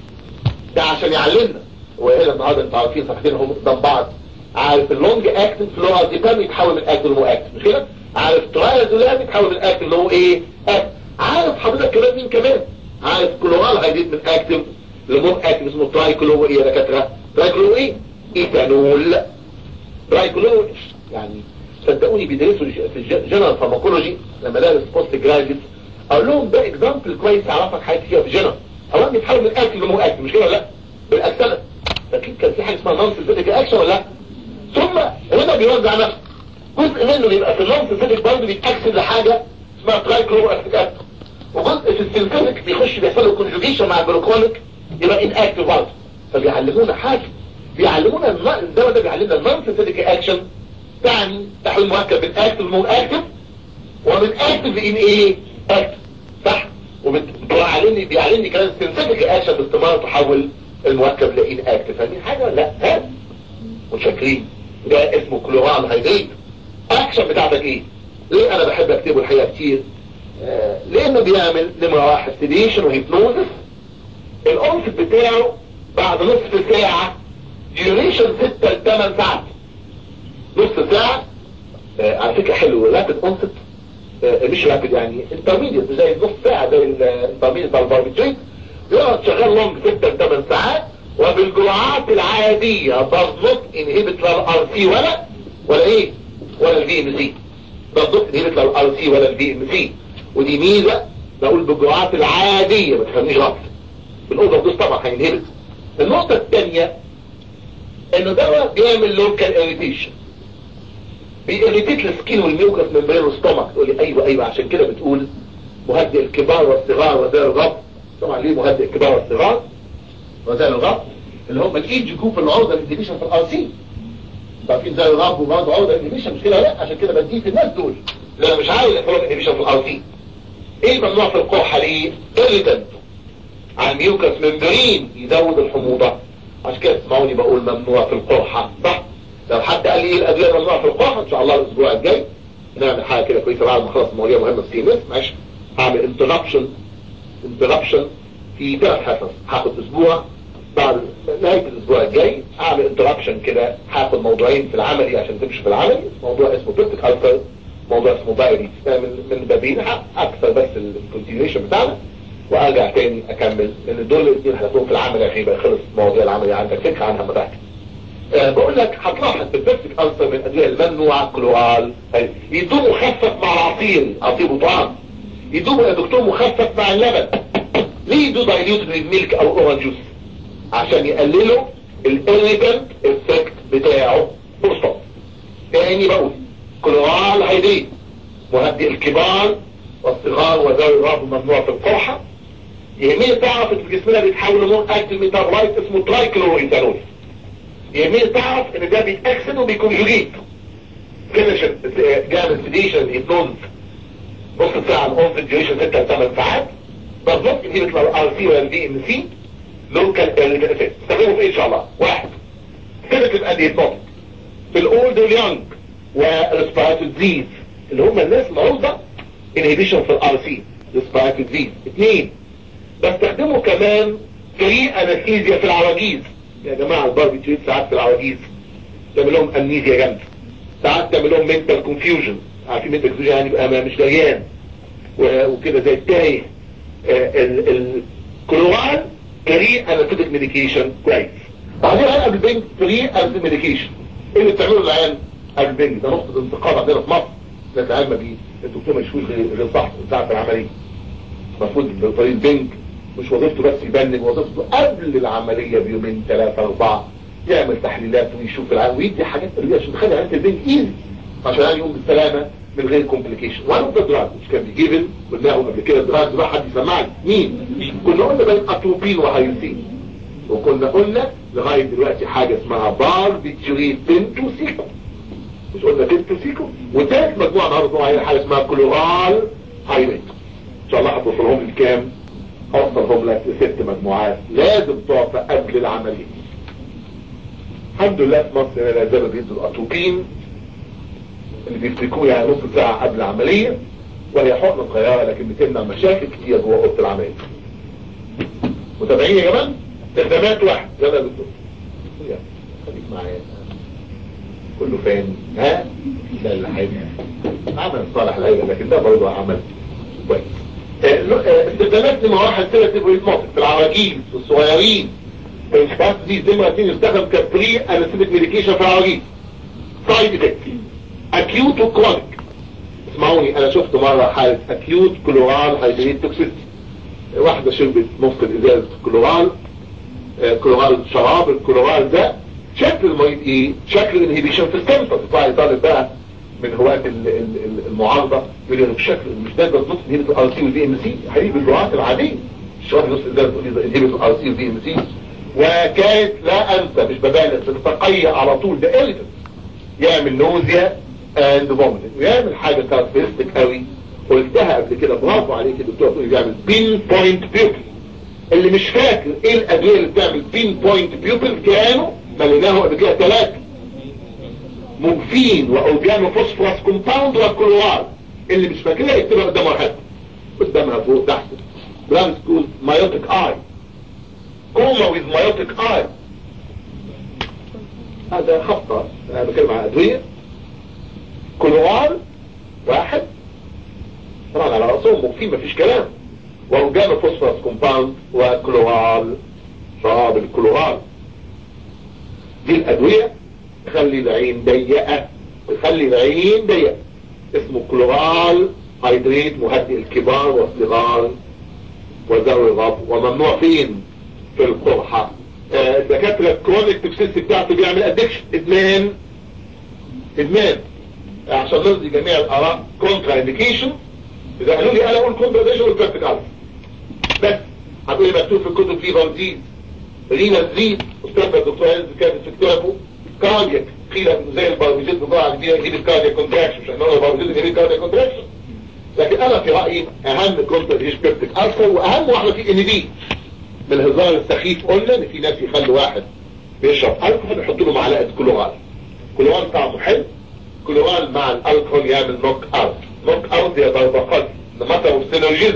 ده عشان يعلمنا وهنا النهارده انتوا عارفين صفحتين هم قدام بعض عارف اللونج اكتف فلورازيبام يتحول من اكتف لمو اكتف مش كده عارف ترايازولام يتحول من اكتف اللي هو ايه اكتف عارف حضرتك كمان مين كمان عارف كلورال هيزيد من اكتف لمو اكتف اسمه تراي كلو ايه يا دكاتره تراي كلو ايه ايثانول تراي كلو يعني صدقوني بيدرسوا في الجنرال فارماكولوجي لما درس بوست جراجويت اقول لهم ده اكزامبل كويس يعرفك حاجات كتير في الجنرال اولا بيتحول من اكتف لمو اكتف مش كده ولا لا بالاكسده لكن كان في حاجه اسمها نون سينثيتيك اكشن ولا لا ثم هنا بيوزع نفسه جزء منه بيبقى في النون سينثيتيك برضه بيتاكسد لحاجه اسمها تراي كلورو اسيتات وجزء في السينثيتيك بيخش بيحصل له كونجوجيشن مع الجلوكونيك يبقى ان اكتف برضه فبيعلمونا حاجه بيعلمونا الدواء ده بيعلمنا النون سينثيتيك اكشن تعني تحويل مركب من اكتف لمو اكتف ومن اكتف لان ايه اكتف صح وبيعلمني بيعلمني كمان السينثيتيك اكشن باستمرار تحول المركب لإن اكتف فاهمين حاجة ولا لا ها متشكرين ده اسمه كلورال هيدريت اكشن بتاعتك ايه ليه انا بحب اكتبه الحقيقة كتير آه لانه بيعمل نمرة واحد سيديشن وهيبنوزس الانس بتاعه بعد نصف ساعة ديوريشن 6 ل 8 ساعات نص ساعة آه على فكرة حلو رابد انست آه مش رابد يعني انترميديت زي نص ساعة زي الانترميديت بتاع الباربيتريت يقعد شغال لونج 6 ل 8 ساعات وبالجرعات العادية does not inhibit لا الار سي ولا ولا ايه ولا الفي ام سي does not inhibit لا الار سي ولا الفي ام سي ودي ميزة بقول بالجرعات العادية ما تفهمنيش غلط بالاوفر دوز طبعا هينهبت النقطة الثانية انه دواء بيعمل لوكال اريتيشن بيريتيت السكين والميوكس ممبرين والستومك تقول لي ايوه ايوه عشان كده بتقول مهدئ الكبار والصغار وزي الغض طبعا ليه مهدئ الكبار والصغار وزي الغض اللي هم الايد جروب العرضة الانهبيشن في الار سي عارفين زي الغض وبرضه عرضة الانهبيشن مش كده لا عشان كده بديه في الناس دول اللي انا مش عايز اقول انهبيشن في الار سي ايه ممنوع في القرحة ليه؟ اريتنت على الميوكس ممبرين يزود الحموضة عشان كده اسمعوني بقول ممنوع في القرحة صح لو حد قال لي ايه الادويه ممنوعه في القرحة ان شاء الله الاسبوع الجاي نعمل حاجه كده كويسه بعد ما اخلص المواضيع مهمه في سي ام اس ماشي هعمل انتربشن انتربشن في ثلاث حصص هاخد اسبوع بعد نهايه الاسبوع الجاي اعمل انتربشن كده هاخد موضوعين في العملي عشان تمشي في العملي موضوع اسمه بيبتيك الفر موضوع اسمه بايري من من بابين اكثر بس الكونتينيوشن بتاعنا وارجع تاني اكمل لان دول الاثنين هتكون في العمل عشان يبقى خلص مواضيع العمل عندك فكره عنها ما تحكي أه بقول لك هتلاحظ في البيبتيك ألسر من الادويه الممنوعه كلورال يدوم مخفف مع العصير عصير طعام يدوم يا دكتور مخفف مع اللبن ليه يدو دايليوتد ميلك او اورنج جوس عشان يقللوا الاريجنت افكت بتاعه فرصه تاني بقول كلورال هيدين مهدئ الكبار والصغار وذوي الرغم ممنوع في القرحه يهمني تعرف ان جسمنا بيتحول لنون اكتف ميتابولايت اسمه ترايكلوريثانول يهمني تعرف ان ده بيتاكسد وبيكونجوجيت فينش جامد سيديشن هيبنوز نص ساعة الاونس ديوريشن 6 ل 8 ساعات بالظبط دي بتطلع الار سي ولا البي ام سي لوكال افكت استخدمه في ايه ان شاء الله واحد سيدتيف اند هيبنوتيك في الاولد واليونج وريسبيراتوري ديزيز اللي هم الناس مرضى انهبيشن في الار سي ريسبيراتوري ديزيز اثنين بستخدمه كمان فري انستيزيا في العواجيز يا جماعة الباربيتريت ساعات في العواجيز تعمل لهم امنيزيا جامدة ساعات تعمل لهم منتال كونفيوجن عارفين منتال كونفيوجن يعني يبقى مش دريان وكده زي التايه الكلوان فري انستيك ميديكيشن كويس بعدين قال البنج فري انستيك ميديكيشن ايه اللي بتعمله العيان البنج ده نقطة انتقاد عندنا في مصر ناس علمة بيه الدكتور ما يشوفش غير صح ساعة العملية المفروض طريق البنج مش وظيفته بس يبنج وظيفته قبل العملية بيومين ثلاثة أربعة يعمل تحليلات ويشوف العين ويدي حاجات اللي عشان تخلي عينة البنج ايزي عشان العين يقوم بالسلامة من غير كومبليكيشن وانا ده دراج مش كان بيجيبن قلناهم قبل كده دراج ده حد يسمعني مين كنا قلنا بين اتروبين وهيوسين وكنا قلنا لغاية دلوقتي حاجة اسمها باربيتوريت بنتوسيكو مش قلنا بنتوسيكو وتالت مجموعة النهارده هي حاجة اسمها كلورال هايريت ان شاء الله هتوصلهم لكام اوصلهم لك لست مجموعات لازم تعطى قبل العملية الحمد لله في مصر لا زالوا بيدوا الاتروبين اللي بيفتكوه يعني نص ساعة قبل العملية وهي حقنة صغيرة لكن بتمنع مشاكل كتير جوه اوضه العملية متابعين يا جماعه استخدامات واحد يلا يا دكتور خليك معايا كله فين ها لا اللي حاجة عمل صالح العيلة لكن ده برضه عمل كويس استخدامات نمرة واحد سنة تبريتموتك في العراجيل والصغيرين الانشباط دي نمرة اتنين يستخدم كبري انستيك ميديكيشن في العراجيل سايد افكت اكيوت وكرونيك اسمعوني انا شفت مرة حالة اكيوت كلورال هيدريت توكسيتي واحدة شربت نص الازاز كلورال آه كلورال شراب الكلورال ده شكل المريض ايه شكل الانهبيشن في السيمتومز يطلع طالب بقى من هواة المعارضة يقول لي الشكل مش ده بالظبط انهبت الار سي والدي ام سي حبيبي الجرعات العادية الشراب نص الازاز تقول لي انهبت الار سي والدي ام سي وكانت لا انسى مش ببالغ بتتقيأ على طول ده ايريتنس يعمل نوزيا اند فوميتنج ويعمل حاجة كاركترستيك قوي قلتها قبل كده برافو عليك الدكتور تقول بيعمل بين بوينت بيوبل اللي مش فاكر ايه الادويه اللي بتعمل بين بوينت بيوبل كانوا مليناه قبل كده ثلاثه مورفين واوبيانو فوسفورس كومباوند والكلوار اللي مش فاكرها يكتبها قدامها حد قدامها فوق تحت بلان سكول مايوتيك اي كوما ويز مايوتيك اي هذا خطة انا بتكلم عن ادوية كلوال واحد طبعا على رأسهم مكفين مفيش كلام وأورجانو فوسفورس كومباوند وكلوهال شراب الكلوهال دي الأدوية تخلي العين ضيقة تخلي العين ضيقة اسمه كلوهال هيدريت مهدئ الكبار والصغار وذوي الغضب وممنوع فين في القرحة آه، الدكاترة الكرونيك توكسيسي بتاعته بيعمل ادكشن ادمان ادمان عشان نرضي جميع الاراء كونترا انديكيشن اذا قالوا لي انا اقول كونترا انديكيشن والبرتك الف بس هتقول لي مكتوب في الكتب فيه بنزين رينا تزيد استاذ الدكتور عز كانت في كتابه كاردياك قيل انه زي الباربيزيت بضاعة كبيرة يجيب الكاردياك كونتراكشن مش هنقول الباربيزيت يجيب الكاردياك كونتراكشن لكن انا في رأيي اهم كونترا انديكيشن برتك الفا واهم واحدة فيه ان دي من الهزار السخيف قلنا ان في ناس يخلوا واحد بيشرب الكحول يحط له معلقه كلورال كلورال طعمه حلو كلورال مع الالكحول يعمل نوك اوت نوك اوت هي ضربه قلب متى سينرجيزم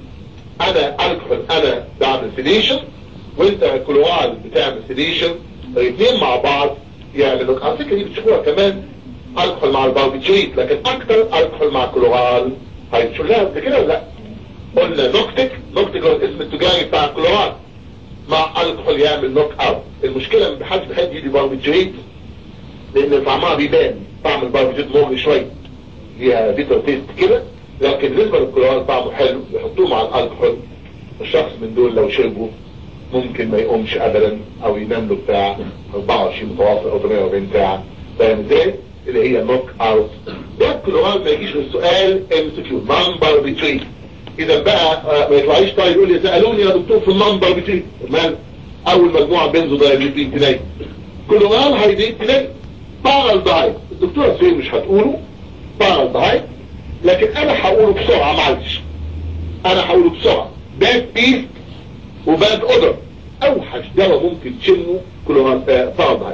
انا الكحول انا بعمل سيديشن وانت كلورال بتعمل سيديشن الاثنين مع بعض يعمل نوك على فكره دي بتشوفوها كمان الكحول مع الباربيتريت لكن اكتر الكحول مع كلورال هيتشوفها قبل كده ولا لا قلنا نوكتك نوكتك هو الاسم التجاري بتاع الكلورال مع الكحول يعمل نوك اوت المشكلة ان محدش بيحب يدي باربيتريت لان طعمها بيبان طعم الباربيتريت مغري شوية ليها بيتر تيست كده لكن بالنسبة للكلورال طعمه حلو يحطوه مع الالكحول الشخص من دول لو شربه ممكن ما يقومش ابدا او ينام له بتاع 24 متواصل او 48 ساعة فاهم ازاي؟ اللي هي نوك اوت ده الكلورال ما يجيش للسؤال ام سي كيو نون باربيتريت اذا بقى ما يطلعيش طيب يقول لي سألوني يا دكتور في النمبر بتاعي مال اول مجموعة بنزو دايبليتين تلاقي كل مال هيدين تلاقي بارال دايت الدكتورة سوير مش هتقوله بارال دايت لكن انا هقوله بسرعة معلش انا هقوله بسرعة باد بيست وباد اودر اوحش دواء ممكن تشمه كل مال بارال دايت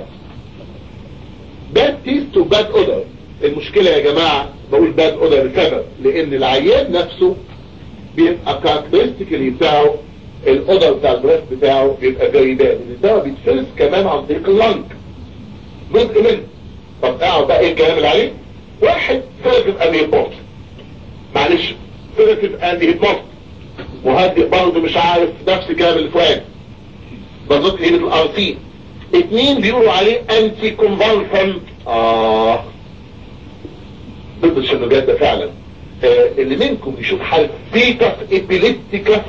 باد تيست وباد اودر المشكلة يا جماعة بقول باد اودر لسبب لان العيان نفسه بيبقى كاركترستيكالي بتاعه الاودر بتاع البريس بتاعه بيبقى جيدان الدواء بيتفرز كمان عن طريق اللنج جزء منه طب اقعد بقى ايه الكلام اللي عليه واحد فيرجف ان هيبوت معلش فيرجف ان هيبوت مهدئ برضه مش عارف نفس الكلام اللي فؤاد بالظبط ايه الار سي اتنين بيقولوا عليه انتي كونفالسنت اه ضد الشنوجات ده فعلا آه اللي منكم يشوف حالة ستيتس ابيليبتيكس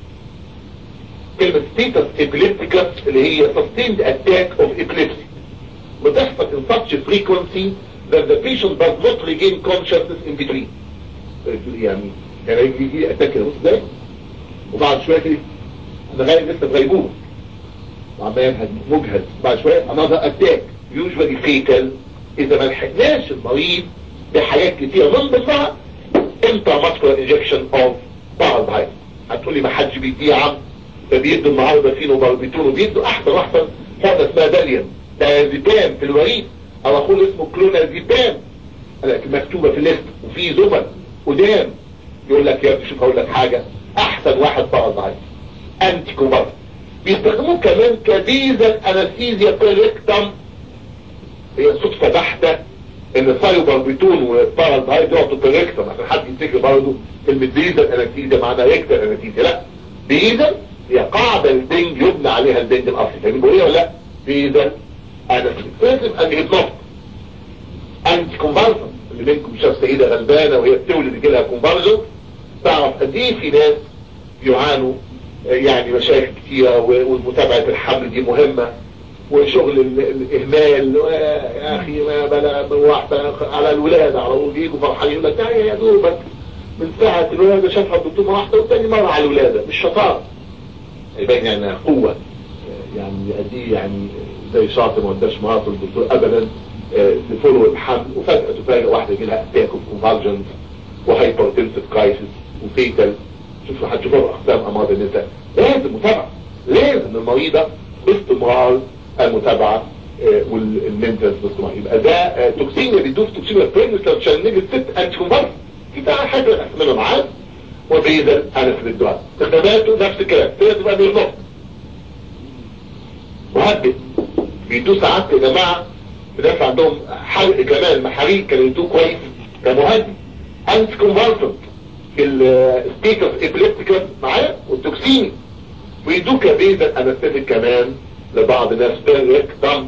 كلمة ستيتس ابيليبتيكس اللي هي sustained attack of epilepsy بتحصل in such a frequency that the patient does not regain consciousness in between يعني يعني يجي لي اتاك كده بص ازاي وبعد شوية كده انا غايب لسه في غيبوبة وعمال ينهج مجهد بعد شوية another attack usually fatal اذا ما لحقناش المريض بحاجات كتير من ضمنها intramuscular injection of paradise هتقولي ما حدش بيديه يا عم ده بيدوا النهارده فينو باربيتون وبيدوا احسن واحسن حاجه اسمها داليان دايازيبام في الوريد او اقول اسمه كلونازيبام لكن مكتوبه في الليست وفي زمن قدام يقول لك يا ابني شوف هقول لك حاجه احسن واحد بارادايس انتي كوبر بيستخدموه كمان كديزل انستيزيا بيريكتم هي صدفه بحته ان الثايوباربيتون والبارالدايد يعطوا بيريكتم عشان حد يفتكر برضه كلمه ديزل انستيزيا معناها ريكتر انستيزيا لا ديزل هي قاعده البنج يبنى عليها البنج الاصلي فاهمين ايه ولا لا ديزل انستيزيا ان هيبنوت انتي كونفالسن اللي منكم شاف سيدة غلبانة وهي بتولد يجي لها كونفالسن تعرف قد ايه في ناس يعانوا يعني مشاكل كتيرة ومتابعة الحمل دي مهمة وشغل الاهمال يا اخي ما بلا واحدة على الولادة على طول يجوا فرحانين يقول لك يا دوبك من ساعة الولادة شافها الدكتور واحدة والتاني مرة على الولادة مش شطارة يبين يعني قوة يعني قد ايه يعني زي شاطر ما اداش مراته الدكتور ابدا تفولو الحمل وفجأة تفاجئ واحدة يجي لها اتاك اوف كونفالجنز وهايبرتنسيف كرايسيس وفيتال شوفوا هتشوفوا اقسام امراض النساء لازم متابعة لازم المريضة باستمرار المتابعة والمنتنس باستمرار يبقى ده توكسين اللي بيدوه توكسين البرينس لو عشان نيجي الست انتي كونفالجنز بتاع حاجة اسمنا معاه وبيزل انس للدعاء استخداماته نفس الكلام هي تبقى بالنص مهدد بيدوه ساعات يا جماعة الناس عندهم حرق كمان محاريق كانوا يدوه كويس كمهدد انت كونفالسنت الستيت اوف ابليبتيكال معاه والتوكسين ويدوه كبيزل انستيتيك كمان لبعض الناس بالريكتم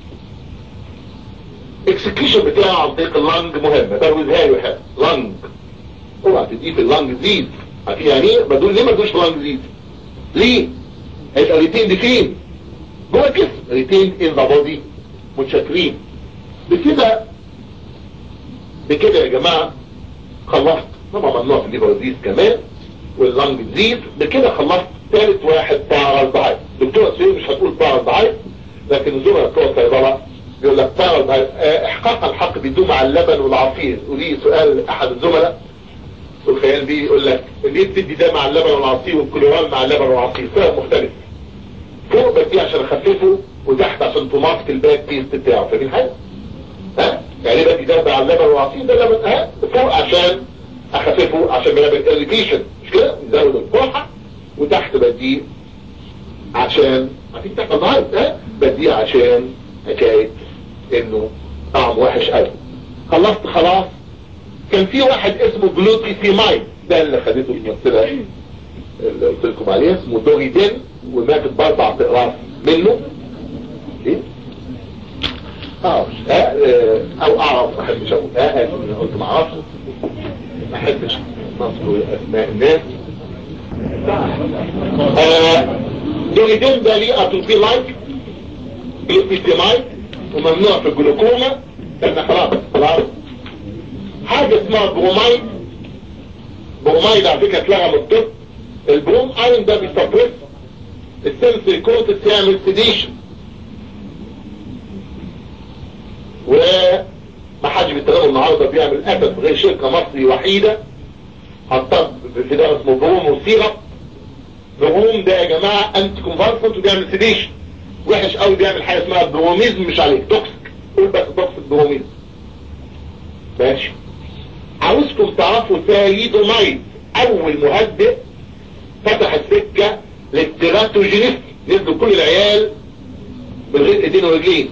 اكسكيشن بتاعه عن طريق اللنج مهمة بروزها له حاجة لنج اوعى تديه في اللنج زيز عارفين يعني ايه بدول ليه ما تدوش لنج زيز ليه هيبقى ريتين دي فين جوه الجسم ريتين ان ذا بودي متشكرين بكده بكده يا جماعه خلصت طبعا ممنوع في الليفر ديز كمان واللنج ديز بكده خلصت ثالث واحد بارالدايت دكتور سليم مش هتقول بارالدايت لكن الزملاء بتوع الصيدله يقول لك بارالدايت احقاق الحق بيدوم على اللبن والعصير وليه سؤال احد الزملاء والخيال بيه يقول لك ليه بتدي ده مع اللبن والعصير والكلورال مع اللبن والعصير سبب مختلف فوق بدي عشان اخففه وتحت عشان تماسك الباك تيست بتاعه فاهمين حاجه؟ ها؟ يعني بدي ده مع اللبن والعصير ده لبن ها فوق عشان اخففه عشان بيعمل اريتيشن مش كده؟ يزود القرحه وتحت بديه عشان عارفين تحت النهار ها؟ بديه عشان حكايه انه طعم وحش قوي خلصت خلاص كان في واحد اسمه جلوتيسيمايد ده اللي خدته الممثله اللي قلت لكم عليه اسمه دوريدين وماتت باربع اقراص منه ايه؟ اعرفش اه او اعرف ما احبش اقول اه انا قلت ما اعرفش ما احبش نذكر اسماء الناس آه دوريدين ده ليه اتوبي لايك جلوتيسيمايد وممنوع في الجلوكوما احنا خلاص خلاص حاجة اسمها برومايد برومايد على فكرة اتلغى من الطب البروم ايرون ده بيسبرس السنسوري كورتكس يعمل سيديشن وما حدش بيستخدمه النهارده بيعمل اسد غير شركة مصري وحيدة حطها في ده اسمه بروم وسيرب بروم ده يا جماعة انتي كونفالسنت وبيعمل سيديشن وحش قوي بيعمل حاجة اسمها بروميزم مش عليك توكسيك قول بس توكسيك بروميزم ماشي عاوزكم تعرفوا ثاليدومايد اول مهدئ فتح السكة للتيراتوجينيست نزلوا كل العيال من غير ايدين ورجلين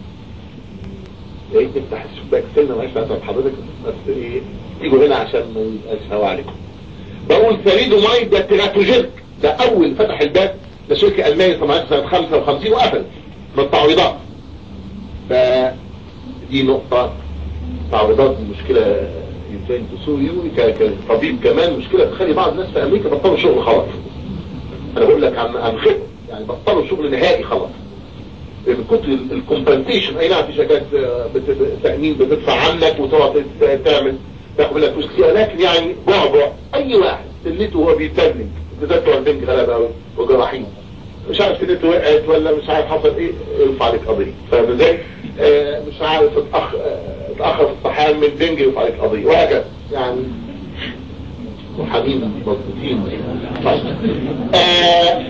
ايه تفتح الشباك سنة معلش اسف حضرتك بس ايه تيجوا هنا عشان ما يبقاش هوا عليكم بقول ثاليدومايد ده تيراتوجينيك ده اول فتح الباب ده شركة المانية صنعت سنة 55 وقفل من التعويضات فدي نقطة تعويضات مشكلة يمكن تسوي كطبيب كمان مشكلة تخلي بعض الناس في امريكا بطلوا شغل خلاص انا بقول لك عن عن خدمة يعني بطلوا شغل نهائي خلاص من كتر الكومبنسيشن اي نعم في شركات تأمين بتدفع عنك وتقعد تعمل تاخد منك فلوس كتير لكن يعني بعبع اي واحد سنته وهو بيتبنج بالذات بتوع البنك غلبة قوي وجراحين مش عارف سنته وقعت ولا مش عارف حصل ايه يرفع عليك قضية فاهم ازاي؟ آه مش عارف اتأخر آه اتأخر في الصحيان من بنج يرفع عليك قضية وهكذا يعني محامين مضبوطين طيب آه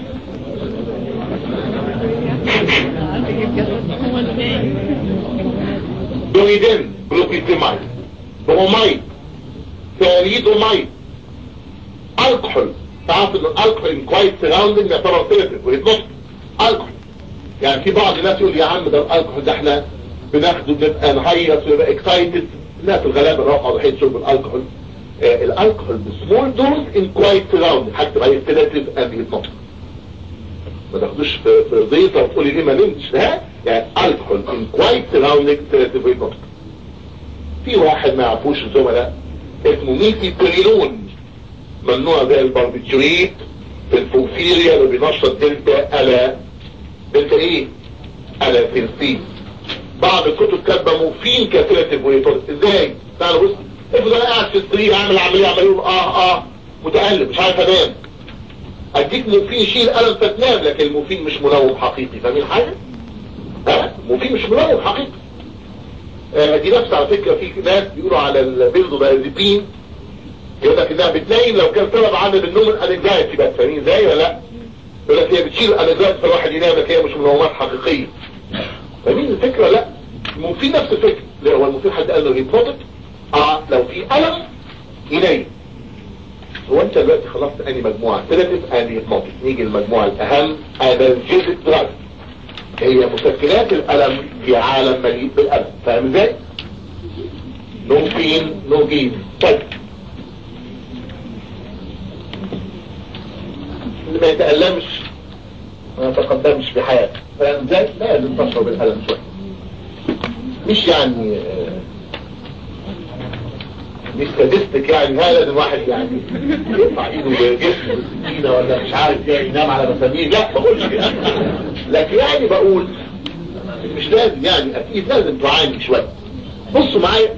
دويدين جلوكيتيمايد برومايد ثاليدومايد الكحول تعرف ان الالكحول ان كويس سراوندنج يعتبر ثيرابي ويتنص الكحول يعني في بعض الناس يقول يا عم ده الالكحول ده احنا بناخده بنبقى نهيص ونبقى اكسايتد الناس الغلابه اللي وقعوا ضحيه شرب الالكحول آه الالكحول بسمول دوز ان كويس سراوندنج حتى تبقى ثيرابي اند يتنص ما تاخدوش في في زيطه وتقولي ليه ما نمتش لا يعني الكحول ان كويس سراوندنج ثيرابي ويتنص في واحد ما يعرفوش الزملاء اسمه ميتي بولينون ممنوع زي الباربيتوريت في الفوفيريا اللي بينشط دلتا الا دلتا ايه الا فيرسين بعض الكتب كاتبه موفين كاتبه ويتول ازاي تعالوا بص افرض انا قاعد في السرير عامل عمليه عمال يقول اه اه متقلب مش عارف انام اديك موفين يشيل الم فتنام لكن الموفين مش منوم حقيقي فاهمين حاجه؟ ها موفين مش منوم حقيقي آه دي نفس على فكره في ناس بيقولوا على البيرزوبازيبين يقول لك انها بتنيم لو كان سبب عامل النوم الانكزايتي بقى فاهمين ازاي ولا لا يقول لك هي بتشيل الانكزايتي فالواحد ينام لك هي مش منومات حقيقيه فاهمين الفكره لا المفيد نفس الفكره لا هو المفيد حد قال له هيبوتك اه لو في الم ينيم هو انت دلوقتي خلصت اني مجموعة سيداتيف اني هيبنوتيك نيجي المجموعة الاهم انالجيزك دراج هي مسكنات الالم في عالم مليء بالالم فاهم ازاي؟ نو بين نو جين طيب اللي ما يتألمش ما يتقدمش في حياته فاهم ازاي؟ لازم تشعر بالالم شوية مش يعني آه، مش سادستك يعني هذا لازم واحد يعني يرفع ايده بجسم سكينة ولا مش عارف ايه ينام على مسامير لا ما بقولش كده لكن يعني بقول مش لازم يعني اكيد لازم تعاني شوية بصوا معايا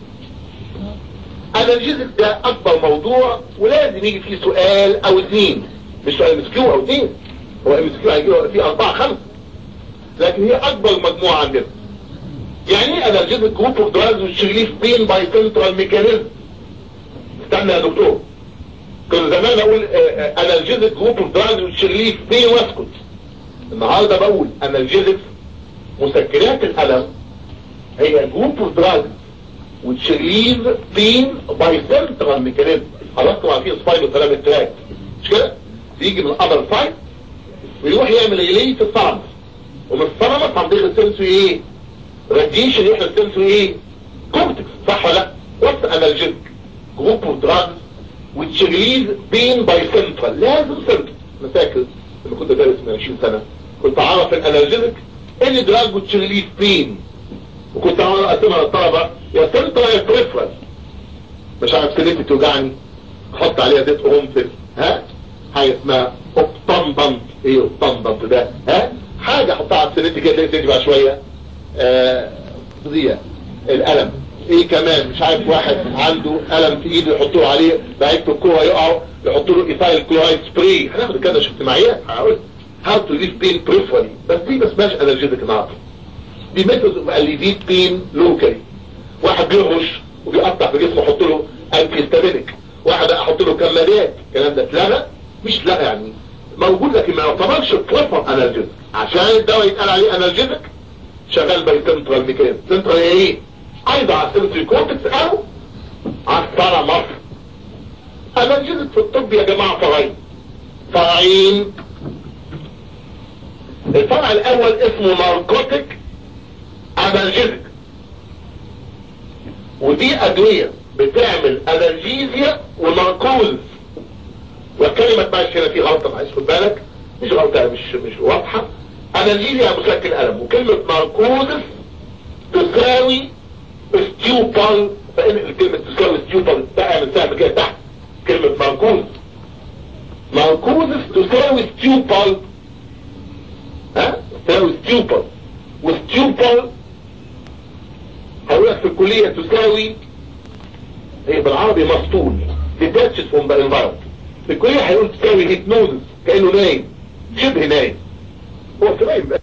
انالجيزك ده اكبر موضوع ولازم يجي فيه سؤال او اثنين مش سؤال مسكيو او اثنين هو مسكيو هيجي فيه اربعة خمسة لكن هي اكبر مجموعة عندنا يعني ايه انالجيزك جروب اوف دراجز والشريف بين باي سنترال ميكانيزم استنى يا دكتور كان زمان اقول انالجيزك جروب اوف دراجز والشريف بين واسكت النهارده بقول انالجيزك مسكنات الالم هي جروب اوف دراجز وتشريف بين باي سنترال ميكانيزم خلاص طبعا في سباينو ثلاث تراك مش كده يجي من الابر سايد ويروح يعمل ريلي في الثرمس ومن الثرمس عم داخل سنسو ايه راديشن يحصل سنسو ايه كورتكس صح ولا لا وات انالجيك جروب اوف دراجز وتشريف بين باي سنترال لازم سنترال انا فاكر لما كنت دارس من 20 سنه كنت اعرف الانالجيك ان دراج وتشريف بين وكنت عمال اقسمها للطلبه يا سنترال يا بريفرال مش عارف سنتي توجعني احط عليها زيت قرنفل ها حاجه اسمها اوبتامبنت ايه اوبتامبنت ده ها حاجه احطها على سنتي كده تلاقي سنتي بقى شويه آه ضيق الالم ايه كمان مش عارف واحد عنده الم في ايده يحطوه عليه لعيبه الكوره يقعوا يحطوا له ايثايل كلورايد سبراي هناخد كده شفت معايا هقول هاو تو ريليف بين بريفرالي بس دي ما اسمهاش انرجيتك النهارده دي ميثود اوف اليفيت بين لوكالي واحد بيهرش وبيقطع في جسمه يحط له انتي واحد احط له كمادات الكلام ده اتلغى مش لا يعني موجود لكن ما يعتبرش بروبر انرجيتك عشان الدواء يتقال عليه انرجيتك شغال باي سنترال ميكانيزم سنترال ايه ايضا على السنترال كورتكس او على الثالاموس انرجيتك في الطب يا جماعه فرعين فرعين الفرع الاول اسمه ناركوتيك انرجيتك ودي ادوية بتعمل انرجيزيا وناركوز والكلمة ماشي هنا في غلطة معلش خد بالك مش غلطة مش مش واضحة انرجيزيا مسكن الم وكلمة ناركوزس تساوي ستيوبال فان كلمة تساوي ستيوبال بقى من سهم كده تحت كلمة ناركوز ناركوزس تساوي ستيوبال ها تساوي ستيوبال وستيوبال هقول لك في الكلية تساوي هي بالعربي مسطول detached from the environment في الكلية هيقول تساوي هيبنوزس كأنه نايم شبه نايم هو في نايم